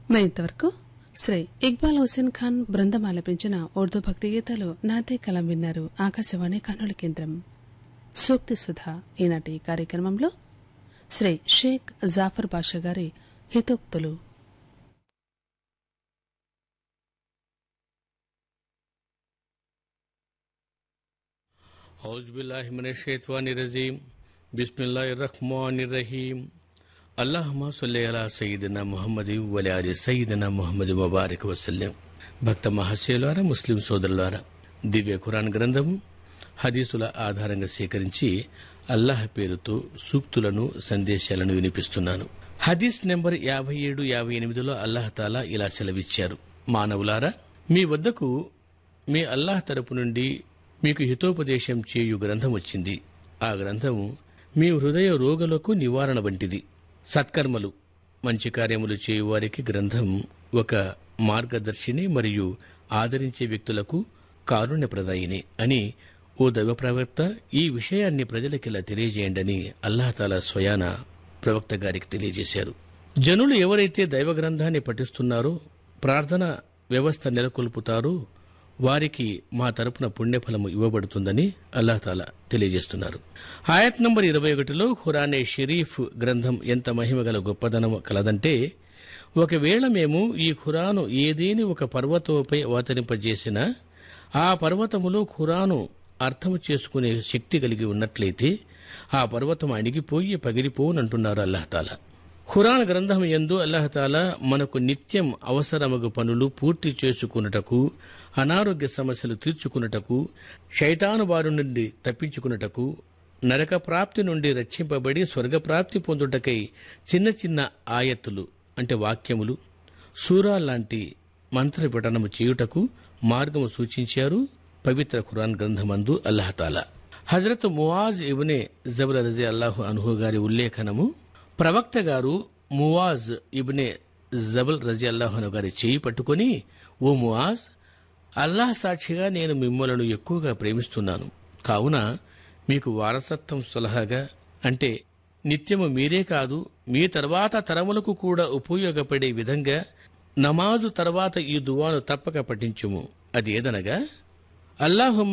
మే ఇంతవరకు శ్రీ ఇక్బాల్ హుసేన్ ఖాన్ బృందం ఆలపించిన ఉర్దూ భక్తి గీతాలు నాతే కలం విన్నారు ఆకాశవాణి కర్నూలు కేంద్రం సూక్తి సుధా ఈనాటి కార్యక్రమంలో శ్రీ షేక్ జాఫర్ బాషా గారి హితోక్తులు औज़बिल्लाहिमिनश्शैतानिर्रजीम बिस्मिल्लाहिर्रहमानिर्रहीम అల్లాహుమ సొల్లే అలా సయ్యిదన ముహమ్మద్ వలి అలీ సయ్యిదన ముహమ్మద్ ముబారక్ వసల్లం భక్త మహస్యులారా ముస్లిం సోదరులారా దివ్య ఖురాన్ గ్రంథము హదీసుల ఆధారంగా సేకరించి అల్లాహ్ పేరుతో సూక్తులను సందేశాలను వినిపిస్తున్నాను హదీస్ నెంబర్ యాభై ఏడు యాభై ఎనిమిదిలో అల్లాహ్ తాలా ఇలా సెలవిచ్చారు మానవులారా మీ వద్దకు మీ అల్లాహ్ తరపు నుండి మీకు హితోపదేశం చేయు గ్రంథం వచ్చింది ఆ గ్రంథము మీ హృదయ రోగులకు నివారణ వంటిది సత్కర్మలు మంచి కార్యములు చేయువారికి గ్రంథం ఒక మార్గదర్శిని మరియు ఆదరించే వ్యక్తులకు కారుణ్యప్రదాయిని అని ఓ దైవ ప్రవక్త ఈ విషయాన్ని ప్రజలకిలా తెలియజేయండని అల్లాహతాలా స్వయాన ప్రవక్త గారికి తెలియజేశారు జనులు ఎవరైతే దైవ గ్రంథాన్ని పఠిస్తున్నారో ప్రార్థన వ్యవస్థ నెలకొల్పుతారో వారికి మా తరపున పుణ్యఫలము ఇవ్వబడుతుందని అల్లాహతాలా తెలియజేస్తున్నారు ఆయత్ నంబర్ ఇరవై ఒకటిలో ఖురానే షరీఫ్ గ్రంథం ఎంత మహిమగల గొప్పదనం కలదంటే ఒకవేళ మేము ఈ ఖురాను ఏదేని ఒక పర్వతంపై అవతరింపజేసినా ఆ పర్వతములో ఖురాను అర్థము చేసుకునే శక్తి కలిగి ఉన్నట్లయితే ఆ పర్వతం అణిగిపోయి పగిలిపోనంటున్నారు అల్లాహతాలా ఖురాన్ గ్రంథం ఎందు అల్లాహతాలా మనకు నిత్యం అవసరమగు పనులు పూర్తి చేసుకున్నటకు అనారోగ్య సమస్యలు తీర్చుకున్నటకు శైతాను బారు నుండి తప్పించుకున్నటకు నరక ప్రాప్తి నుండి రక్షింపబడి స్వర్గప్రాప్తి పొందుటకై చిన్న చిన్న ఆయత్తులు అంటే వాక్యములు సూరా లాంటి మంత్ర పఠనము చేయుటకు మార్గము సూచించారు పవిత్ర ఖురాన్ గ్రంథమందు అల్లాహతాలా హజరత్ మువాజ్ ఇబునే జబల్ రజే అల్లాహు అనుహు గారి ఉల్లేఖనము ప్రవక్త గారు మువాజ్ ఇబ్నే జబల్ రజి అల్లాహను గారి చేయి పట్టుకుని ఓ మువాజ్ అల్లాహ్ సాక్షిగా నేను మిమ్మలను ఎక్కువగా ప్రేమిస్తున్నాను కావున మీకు వారసత్వం సలహాగా అంటే నిత్యము మీరే కాదు మీ తర్వాత తరములకు కూడా ఉపయోగపడే విధంగా నమాజు తర్వాత ఈ దువాను తప్పక పఠించుము అది ఏదనగా అల్లాహుమ్మ